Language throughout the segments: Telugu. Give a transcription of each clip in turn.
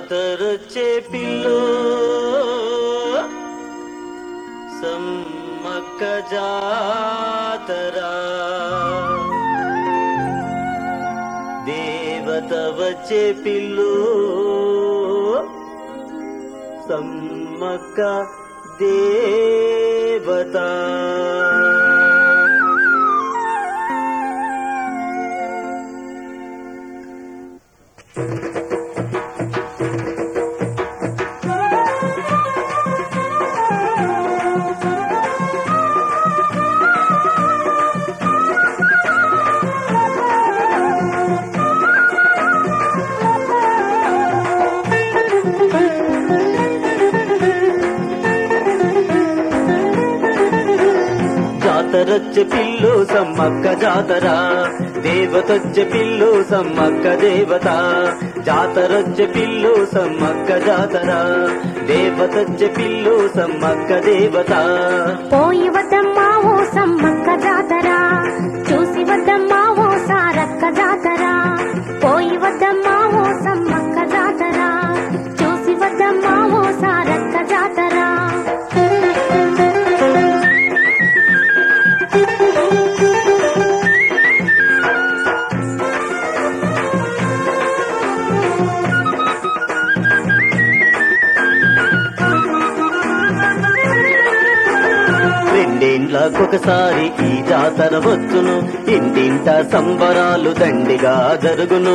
జాతరొచ్చే పిల్లో సమ్మక్క జాతరా దేవత వచ్చే పిల్లు సమ్మక్క దేవత జాతరొచ్చే పిల్లు సమ్మక్క జాతర దేవతొచ్చే పిల్లు సమ్మక్క దేవత జాతరొచ్చే పిల్లు సమ్మక్క జాతర దేవతొచ్చే పిల్లు సమ్మక్క దేవత పోయి వద్దమ్మా ఓ సమ్మక్క జాతర చూసి వద్దమ్మా ఓ సారక్క జాతర పోయి వద్దమ్మా ఓ సమ్మక్క జాతర చూసి వద్దమ్మా ఓ సారక్క జాతర రెండేండ్లకొకసారి ఈ జాతర వచ్చును ఇంటింట సంబరాలు దండిగా జరుగును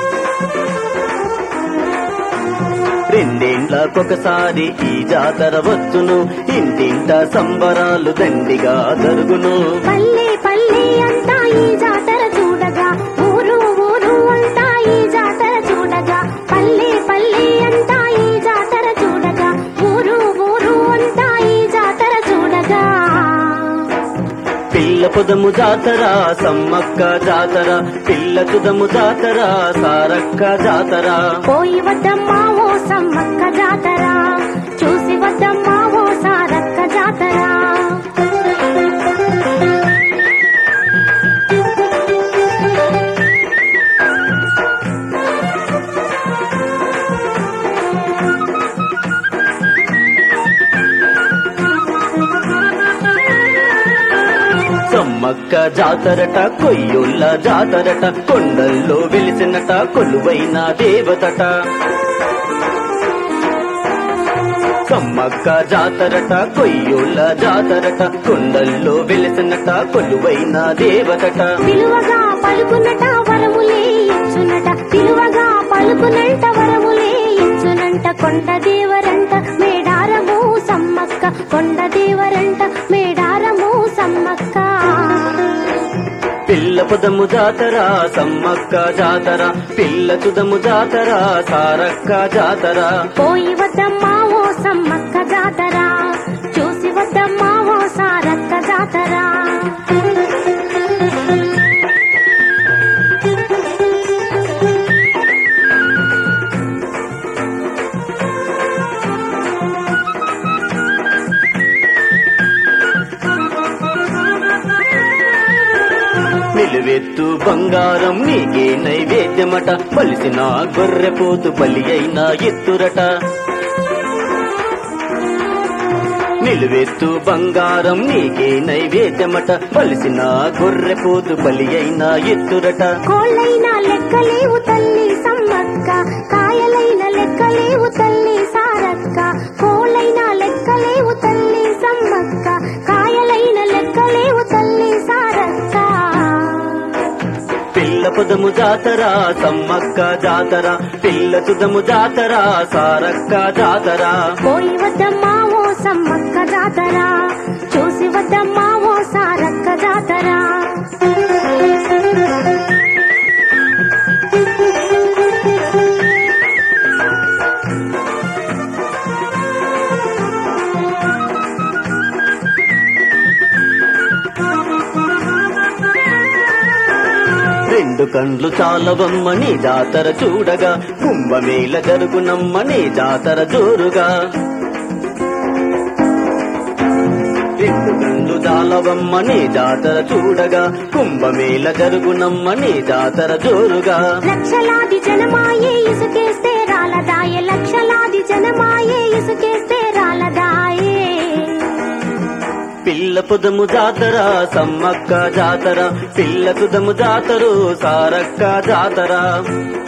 రెండేండ్లకొకసారి ఈ జాతర వచ్చును ఇంటింట సంబరాలు దండిగా జరుగును పల్లె పల్లె అంతా ఈ జాతర చూడగా ఊరు ఊరు అంతా ఈ జాతర చూడగా పల్లె పల్లె అంతా ఈ జాతర చూడగా ఊరు ఊరు అంతా ఈ జాతర చూడగా పిల్ల పొదము జాతర సమ్మక్క జాతర పిల్ల తుదము జాతర సారక్క జాతర పోయి వద్దమ్మా ఓ సమ్మక్క జాతర చూసి వద్దమ్మా ఓ సారక్క జాతర సమ్మక్క జాతరట కొయ్యుల్ల జాతరట కొండల్లో వెలిసినట కొలువైన దేవతట సమ్మక్క జాతరట కొయ్యుల్ల జాతరట కొండల్లో వెలిసినట కొలువైన దేవతట పిలువగా పలుకునట వరములే ఇచ్చునట పిలువగా పలుకునంట వరములే ఇచ్చునంట కొండ దేవరంట మేడారము సమ్మక్క కొండ దేవరంట మేడారము సమ్మక్క పిల్ల పొదము జాతర సమ్మక్క జాతర పిల్ల తుదము జాతర సారక్క జాతర పోయి వద్దమ్మా ఓ సమ్మక్క జాతర చూసి వద్దమ్మా ఓ సారక్క జాతర నిలువెత్తు బంగారం నీకే నైవేద్యమట పలిసిన గొర్రెపోతు బలి అయిన ఎత్తురట నిలువెత్తు బంగారం నీకే నైవేద్యమట పలిసిన గొర్రెపోతు బలి అయిన ఎత్తురట కోళ్ళైన లెక్కలేవు తల్లి సమ్మక్క కాయలైన లెక్కలేవు తల్లి సారక్క కోళ్ళైన లెక్కలేవు తల్లి సమ్మక్క కాయలైన లెక్కలేవు తల్లి సారక్క పిల్ల పొదము జాతర సమ్మక్క జాతర పిల్ల తుదము జాతర సారక్క జాతర పోయి వద్దమ్మా ఓ సమ్మక్క జాతర చూసి వద్దమ్మా ఓ సారక్క జాతర రెండు కండ్లు చాలవమ్మని జాతర చూడగా కుంభమేళ జరుగునమ్మని జాతర జోరుగా రెండు కండ్లు చాలవమ్మని జాతర చూడగా కుంభమేళ జరుగునమ్మని జాతర జోరుగా లక్షలాది జనమాయే ఇసుకేస్తే రాలి చాలదాయే లక్షలాది జనమాయే ఇసుకేస్తే రాలదాయే పిల్ల పుదము జాతర సమ్మక్క జాతర పిల్ల తుదము జాతరు సారక్క జాతర